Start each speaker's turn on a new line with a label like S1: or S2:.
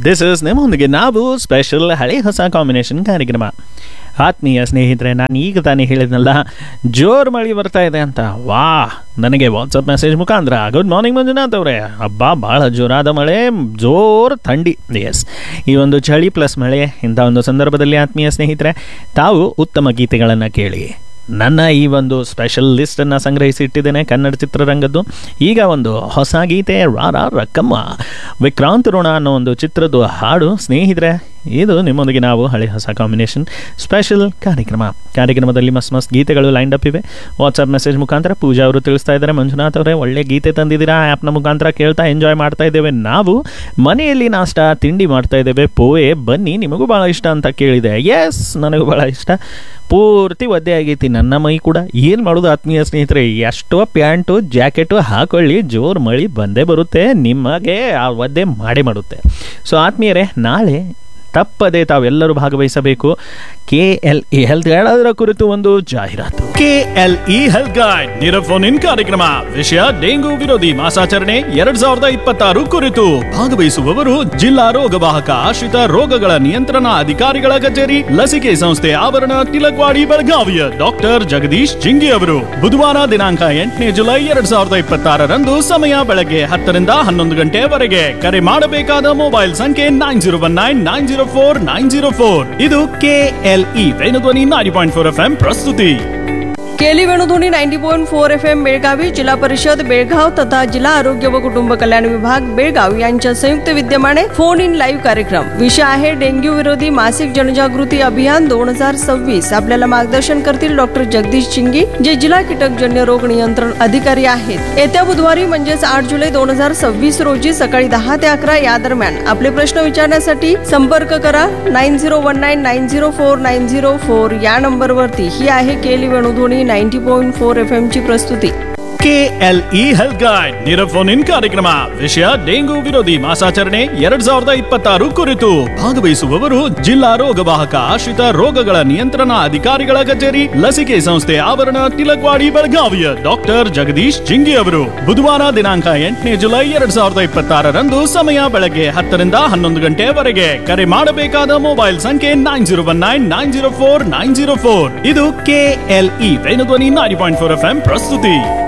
S1: this is ನಿಮ್ಮೊಂದಿಗೆ ನಾವು special ಹಳೆ ಹೊಸ ಕಾಂಬಿನೇಷನ್ ಕಾರ್ಯಕ್ರಮ ಆತ್ಮೀಯ ಸ್ನೇಹಿತರೆ ನಾನು ಈಗ ತಾನೇ ಹೇಳಿದ್ನಲ್ಲ ಜೋರು ಮಳೆ ಬರ್ತಾ ಇದೆ ಅಂತ ವಾ ನನಗೆ ವಾಟ್ಸಪ್ ಮೆಸೇಜ್ ಮುಖಾಂತರ ಗುಡ್ ಮಾರ್ನಿಂಗ್ ಮಂಜುನಾಥ್ ಅವರೇ ಹಬ್ಬ ಭಾಳ ಜೋರಾದ ಮಳೆ ಜೋರು ಥಂಡಿ ಎಸ್ ಈ ಒಂದು ಚಳಿ ಪ್ಲಸ್ ಮಳೆ ಇಂಥ ಒಂದು ಸಂದರ್ಭದಲ್ಲಿ ಆತ್ಮೀಯ ಸ್ನೇಹಿತರೆ ತಾವು ಉತ್ತಮ ಗೀತೆಗಳನ್ನು ಕೇಳಿ ನನ್ನ ಈ ಒಂದು ಸ್ಪೆಷಲ್ ಲಿಸ್ಟನ್ನು ಸಂಗ್ರಹಿಸಿ ಇಟ್ಟಿದ್ದೇನೆ ಕನ್ನಡ ಚಿತ್ರರಂಗದ್ದು ಈಗ ಒಂದು ಹೊಸ ಗೀತೆ ರಾರ ರಕ್ಕಮ್ಮ ವಿಕ್ರಾಂತ್ ಋಣ ಅನ್ನೋ ಒಂದು ಚಿತ್ರದ ಹಾಡು ಸ್ನೇಹಿತರೆ ಇದು ನಿಮ್ಮೊಂದಿಗೆ ನಾವು ಹಳೆ ಹೊಸ ಕಾಂಬಿನೇಷನ್ ಸ್ಪೆಷಲ್ ಕಾರ್ಯಕ್ರಮ ಕಾರ್ಯಕ್ರಮದಲ್ಲಿ ಮಸ್ತ್ ಮಸ್ತ್ ಗೀತೆಗಳು ಲೈನ್ ಅಪ್ ಇವೆ ವಾಟ್ಸಪ್ ಮೆಸೇಜ್ ಮುಖಾಂತರ ಪೂಜಾ ಅವರು ತಿಳಿಸ್ತಾ ಇದ್ದಾರೆ ಮಂಜುನಾಥ್ ಅವರೇ ಒಳ್ಳೆ ಗೀತೆ ತಂದಿದ್ದೀರಾ ಆ್ಯಪ್ನ ಮುಖಾಂತರ ಕೇಳ್ತಾ ಎಂಜಾಯ್ ಮಾಡ್ತಾ ಇದ್ದೇವೆ ನಾವು ಮನೆಯಲ್ಲಿ ನಾಷ್ಟ ತಿಂಡಿ ಮಾಡ್ತಾ ಇದ್ದೇವೆ ಪೋವೆ ಬನ್ನಿ ನಿಮಗೂ ಭಾಳ ಇಷ್ಟ ಅಂತ ಕೇಳಿದೆ ಎಸ್ ನನಗೂ ಭಾಳ ಇಷ್ಟ ಪೂರ್ತಿ ಒದ್ದೆ ಆಗೈತಿ ನನ್ನ ಮೈ ಕೂಡ ಏನು ಮಾಡೋದು ಆತ್ಮೀಯ ಸ್ನೇಹಿತರೆ ಎಷ್ಟೋ ಪ್ಯಾಂಟು ಜಾಕೆಟು ಹಾಕೊಳ್ಳಿ ಜೋರು ಮಳಿ ಬಂದೇ ಬರುತ್ತೆ ನಿಮಗೆ ಆ ಒದ್ದೆ ಮಾಡೇ ಮಾಡುತ್ತೆ ಸೊ ಆತ್ಮೀಯರೇ ನಾಳೆ ತಪ್ಪದೆ ತಾವೆಲ್ಲರೂ ಭಾಗವಹಿಸಬೇಕು ಕೆ ಎಲ್ ಇ ಹೆಲ್ತ್ ಹೇಳೋದರ ಕುರಿತು ಒಂದು ಜಾಹೀರಾತು K L E health guide ನೇರ ಫೋನ್ ಇನ್ ಕಾರ್ಯಕ್ರಮ ವಿಷಯ ಡೆಂಗು ವಿರೋಧಿ ಮಾಸಾಚರಣೆ ಎರಡ್ ಸಾವಿರದ ಇಪ್ಪತ್ತಾರು ಕುರಿತು ಭಾಗವಹಿಸುವವರು ಜಿಲ್ಲಾ ರೋಗವಾಹಕ ಆಶ್ರಿತ ರೋಗಗಳ ನಿಯಂತ್ರಣ ಅಧಿಕಾರಿಗಳ ಕಚೇರಿ ಲಸಿಕೆ ಸಂಸ್ಥೆ ಆವರಣ ತಿಲಕ್ವಾಡಿ ಬೆಳಗಾವಿಯ ಡಾಕ್ಟರ್ ಜಗದೀಶ್ ಜಿಂಗಿ ಅವರು ಬುಧವಾರ ದಿನಾಂಕ ಎಂಟನೇ ಜುಲೈ ಎರಡ್ ಸಾವಿರದ ಇಪ್ಪತ್ತಾರರಂದು ಸಮಯ ಬೆಳಗ್ಗೆ ಹತ್ತರಿಂದ ಹನ್ನೊಂದು ಗಂಟೆವರೆಗೆ ಕರೆ ಮಾಡಬೇಕಾದ ಮೊಬೈಲ್ ಸಂಖ್ಯೆ nine zero one nine nine zero four nine zero four ಇದು K L E Venudhwani ninety point four F M ಪ್ರಸ್ತುತಿ
S2: केली Venudhwani ninety point four F M Belagavi जिल्हा परिषद बेळगाव तथा जिल्हा आरोग्य व कुटुंब कल्याण विभाग बेळगाव यांच्या संयुक्त विद्यमाने फोन इन लाईव्ह कार्यक्रम विषय आहे डेंग्यू विरोधी मासिक जनजागृती अभियान दोन हजार सव्वीस आपल्याला मार्गदर्शन करतील डॉक्टर जगदीश चिंगी जे जिल्हा कीटकजन्य रोग नियंत्रण अधिकारी आहेत येत्या बुधवारी म्हणजेच आठ जुलै दोन हजार सव्वीस रोजी सकाळी दहा ते अकरा या दरम्यान आपले प्रश्न विचारण्यासाठी संपर्क करा nine zero one nine nine zero four nine zero four या नंबरवरती ही आहे K L E Venudhwani ninety point four F M ची प्रस्तुती
S1: K L E health guide ನೇರ ಫೋನ್ ಇನ್ ಕಾರ್ಯಕ್ರಮ ವಿಷಯ ಡೆಂಗು ವಿರೋಧಿ ಮಾಸಾಚರಣೆ ಎರಡ್ ಸಾವಿರದ ಇಪ್ಪತ್ತಾರು ಕುರಿತು ಭಾಗವಹಿಸುವವರು ಜಿಲ್ಲಾ ರೋಗವಾಹಕ ಆಶ್ರಿತ ರೋಗಗಳ ನಿಯಂತ್ರಣ ಅಧಿಕಾರಿಗಳ ಕಚೇರಿ ಲಸಿಕೆ ಸಂಸ್ಥೆ ಆವರಣ ತಿಲಕ್ವಾಡಿ ಬೆಳಗಾವಿಯ ಡಾಕ್ಟರ್ ಜಗದೀಶ್ ಜಿಂಗಿ ಅವರು ಬುಧವಾರ ದಿನಾಂಕ ಎಂಟನೇ ಜುಲೈ ಎರಡ್ ಸಾವಿರದ ಇಪ್ಪತ್ತಾರರಂದು ಸಮಯ ಬೆಳಗ್ಗೆ ಹತ್ತರಿಂದ ಹನ್ನೊಂದು ಗಂಟೆವರೆಗೆ ಕರೆ ಮಾಡಬೇಕಾದ ಮೊಬೈಲ್ ಸಂಖ್ಯೆ nine zero one nine nine zero four nine zero four ಇದು K L E Venudhwani ninety point four F M ಪ್ರಸ್ತುತಿ